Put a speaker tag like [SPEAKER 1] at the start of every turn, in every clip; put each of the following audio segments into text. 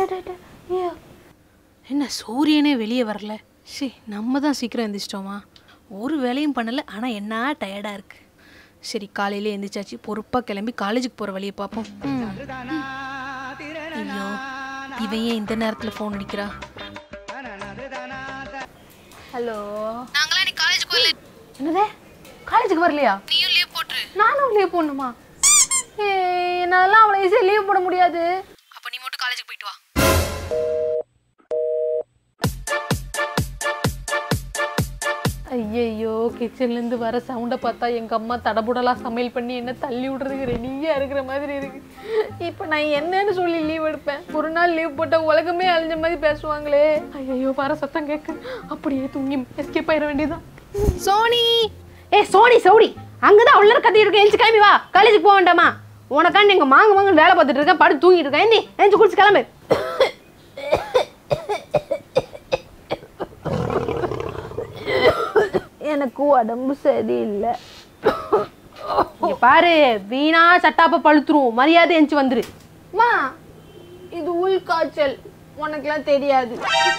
[SPEAKER 1] என்ன சூரியனே வெளியே வரல சரி நம்ம தான் சீக்கிரம் எந்திரிச்சிட்டோமா ஒரு வேலையும் பண்ணல ஆனால் என்ன டயர்டாக இருக்கு சரி காலையிலே எந்திரிச்சாச்சு பொறுப்பாக கிளம்பி காலேஜுக்கு போகிற வழியை பார்ப்போம் ம். ஐயோ இவன் ஏன் இந்த நேரத்தில் ஃபோன் அடிக்கிறா ஹலோ நாங்களா நீ காலேஜுக்கு வரல என்னதே காலேஜுக்கு வரலையா நீயும் லீவ் போட்டுரு நானும் லீவ் போடணுமா ஏ என்னாலாம் அவ்வளோ ஈஸியாக லீவ் போட முடியாது அப்போ நீ மட்டும் காலேஜுக்கு போயிட்டு வா ஐயையோ கிச்சன்லேருந்து வர சவுண்டை பார்த்தா எங்கள் அம்மா தடபுடலாக சமையல் பண்ணி என்ன தள்ளி விடுறதுக்கு ரெடியாக இருக்கிற மாதிரி இருக்கு இப்போ நான் என்னன்னு சொல்லி லீவ் எடுப்பேன் ஒரு நாள் லீவ் போட்டால் உலகமே அழிஞ்ச மாதிரி பேசுவாங்களே ஐயோ வர சத்தம் கேட்க அப்படியே தூங்கி எஸ்கேப் ஆயிட வேண்டியதான் சோனி
[SPEAKER 2] ஏ சோனி சௌடி அங்கதான் அவ்வளோ நேரம் கத்திட்டு இருக்கேன் எழுந்து கிளம்பி வா காலேஜுக்கு போக வேண்டாமா உனக்காண்டி எங்க மாங்க மாங்க வேலை பார்த்துட்டு இருக்கேன் படுத்து தூங்கிட்டு இருக்கேன் ஏந்தி எழுந்து குளிச்சு கிளம்பு எனக்கு உடம்பு சரியில்லை இங்க பாரு வீணா சட்டாப்ப பழுத்துரும் மரியாதை எஞ்சி வந்துரு
[SPEAKER 1] மா இது உள் காய்ச்சல் உனக்குலாம் தெரியாது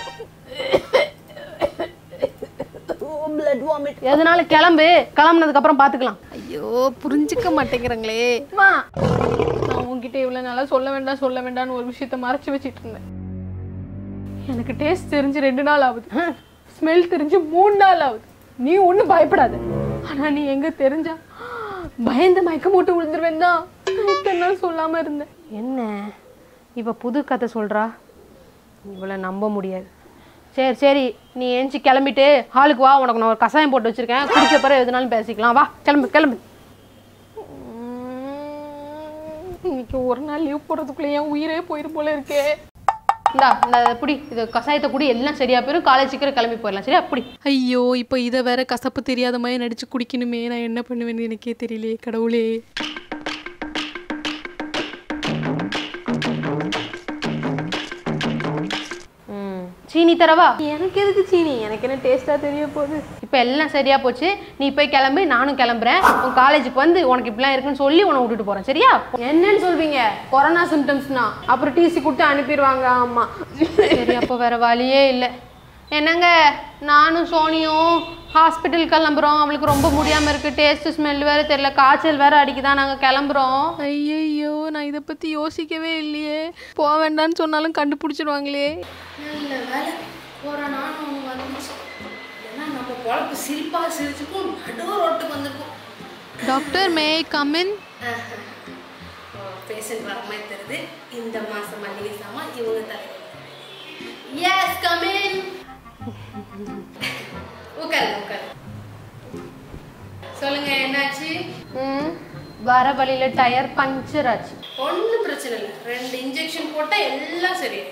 [SPEAKER 2] எதனால கிளம்பு கிளம்புனதுக்கு அப்புறம் பாத்துக்கலாம்
[SPEAKER 1] ஐயோ புரிஞ்சுக்க மாட்டேங்கிறாங்களே மா நான் உன்கிட்ட இவ்வளோ நாளா சொல்ல வேண்டாம் சொல்ல வேண்டாம்னு ஒரு விஷயத்த மறைச்சு வச்சிட்டு இருந்தேன் எனக்கு டேஸ்ட் தெரிஞ்சு ரெண்டு நாள் ஆகுது ஸ்மெல் தெரிஞ்சு மூணு நாள் ஆகுது நீ ஒன்றும் பயப்படாத ஆனா நீ எங்க தெரிஞ்சா பயந்து மயக்கம் போட்டு விழுந்துருவேன் தான் இத்தனை நாள் சொல்லாம இருந்தேன்
[SPEAKER 2] என்ன இவ புது கதை சொல்றா இவளை நம்ப முடியாது சரி சரி நீ எஞ்சி கிளம்பிட்டு ஹாலுக்கு வா உனக்கு நான் ஒரு கசாயம் போட்டு வச்சிருக்கேன் குடிச்ச பிறகு எதுனாலும் பேசிக்கலாம் வா கிளம்பு கிளம்பு
[SPEAKER 1] இன்னைக்கு ஒரு நாள் லீவ் போடுறதுக்குள்ள என் உயிரே போயிரு போல இருக்கே
[SPEAKER 2] இந்தா இந்த புடி இது கசாயத்தை குடி எல்லாம் சரியா போயிடும் காலேஜ் சீக்கிரம் கிளம்பி போயிடலாம் சரியா புடி
[SPEAKER 1] ஐயோ இப்போ இதை வேற கசப்பு தெரியாத மாதிரி நடிச்சு குடிக்கணுமே நான் என்ன பண்ணுவேன்னு எனக்கே தெரியலையே கடவுளே
[SPEAKER 2] ம் சீனி தரவா
[SPEAKER 1] எனக்கு எதுக்கு சீனி எனக்கு என்ன டேஸ்டா தெரிய போகுது
[SPEAKER 2] இப்போ எல்லாம் சரியா போச்சு நீ போய் கிளம்பு நானும் கிளம்புறேன் உன் காலேஜுக்கு வந்து உனக்கு இப்படிலாம் இருக்குன்னு சொல்லி உன்னை விட்டுட்டு போறேன் சரியா என்னன்னு சொல்வீங்க கொரோனா சிம்டம்ஸ்னா அப்புறம் டிசி கொடுத்து அனுப்பிடுவாங்க ஆமா சரி அப்போ வேற வழியே இல்லை என்னங்க நானும் சோனியும் ஹாஸ்பிட்டல் கிளம்புறோம் அவளுக்கு ரொம்ப முடியாம இருக்கு டேஸ்ட் ஸ்மெல் வேற தெரியல காய்ச்சல் வேற அடிக்குதான் நாங்க கிளம்புறோம்
[SPEAKER 1] ஐயையோ நான் இதை பத்தி யோசிக்கவே இல்லையே போக வேண்டாம்னு சொன்னாலும் கண்டுபிடிச்சிடுவாங்களே
[SPEAKER 2] நல்ல வேலை கொரோனான்னு ஒன்று வந்துச்சு ஏன்னா நம்ம பொழப்பு சிரிப்பா சிரிச்சுக்கும் நடு ரோட்டுக்கு வந்திருக்கும்
[SPEAKER 1] டாக்டர் மே கமின்
[SPEAKER 2] பேஷண்ட் வர மாதிரி தெரியுது இந்த மாசம் மளிகை சாமான் இவங்க தலைவர் எஸ் கமின் உட்காருங்க உட்காரு சொல்லுங்க என்னாச்சு வர வழியில டயர் பஞ்சர் ஆச்சு ஒன்றும் பிரச்சனை இல்லை ரெண்டு இன்ஜெக்ஷன் போட்டா எல்லாம் சரி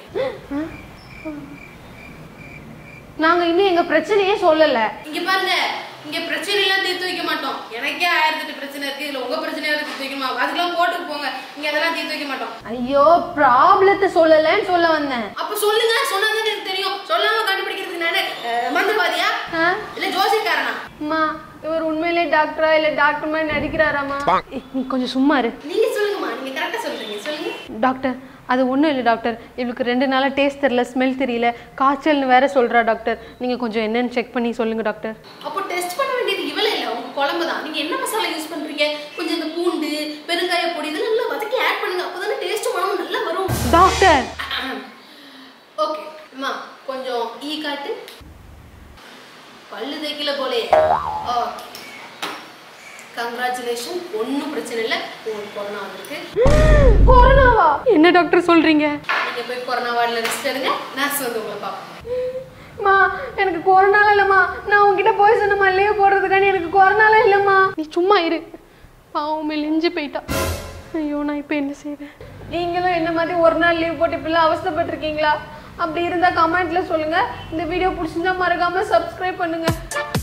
[SPEAKER 2] நாங்க இன்னும் எங்க பிரச்சனையே சொல்லல இங்க பாருங்க இங்க பிரச்சனை எல்லாம் தீர்த்து வைக்க மாட்டோம் எனக்கே ஆயிரத்தி எட்டு பிரச்சனை இருக்கு இதுல உங்க பிரச்சனை தீர்த்து வைக்கணுமா அதுக்கெல்லாம் போட்டு போங்க இங்க அதெல்லாம் தீர்த்து வைக்க மாட்டோம் ஐயோ ப்ராப்ளத்தை சொல்லலன்னு சொல்ல வந்தேன் அப்ப சொல்லுங்க சொன்னாதான் எனக்கு தெரியும் சொல்லாம கண்டுபிடிக்கிறதுக்கு நானு அஹ், மந்திரவாதியா இல்ல ஜோசியக்காரனா
[SPEAKER 1] அம்மா இவர் உண்மையிலே டாக்டரா இல்ல டாக்டர் மாதிரி நடிக்கிறாராமா
[SPEAKER 2] ஏய், நீ கொஞ்சம் சும்மா இரு நீங்க சொல்லுங்கம்மா நீங்க கரெக்டா சொல்றீங்க சொல்லுங்க
[SPEAKER 1] டாக்டர் அது ஒன்றும் இல்லை டாக்டர் இவளுக்கு ரெண்டு நாளாக டேஸ்ட் தெரியல ஸ்மெல் தெரியல காய்ச்சல்னு வேற சொல்கிறா டாக்டர் நீங்கள் கொஞ்சம் என்னன்னு செக் பண்ணி சொல்லுங்கள் டாக்டர்
[SPEAKER 2] அப்போ டெஸ்ட் பண்ண வேண்டியது இவளே இல்ல உங்க குழம்பு தான் நீங்க என்ன மசாலா யூஸ் பண்றீங்க கொஞ்சம் இந்த பூண்டு பெருங்காய பொடி இதெல்லாம் நல்லா வதக்கி ஆட் பண்ணுங்க அப்பதானே டேஸ்ட் மனமும் நல்லா வரும்
[SPEAKER 1] டாக்டர்
[SPEAKER 2] ஓகே அம்மா கொஞ்சம் ஈ காட்டு பல்லு தேய்க்கல போலே ஓகே கங்க்ராச்சுலேஷன் ஒன்றும் பிரச்சனை இல்லை உங்களுக்கு கொரோனா வந்திருக்கு
[SPEAKER 1] கொரோனாவா என்ன டாக்டர் சொல்கிறீங்க
[SPEAKER 2] நீங்க போய் கொரோனா வார்டில் ரெஸ்ட் எடுங்க நர்ஸ் வந்து உங்களை பார்ப்போம்
[SPEAKER 1] மா எனக்கு கொரோனால இல்லைம்மா நான் உங்ககிட்ட போய் சொன்னம்மா லீவ் போடுறதுக்காண்டி எனக்கு கொரோனால இல்லைம்மா நீ சும்மா இரு பாவம் மெலிஞ்சு போயிட்டா ஐயோ நான் இப்போ என்ன செய்வேன் நீங்களும் என்ன மாதிரி ஒரு நாள் லீவ் போட்டு இப்படிலாம் அவஸ்தைப்பட்டிருக்கீங்களா அப்படி இருந்தால் கமெண்ட்ல சொல்லுங்க இந்த வீடியோ பிடிச்சிருந்தா மறக்காம சப்ஸ்கிரைப் பண்ணுங்க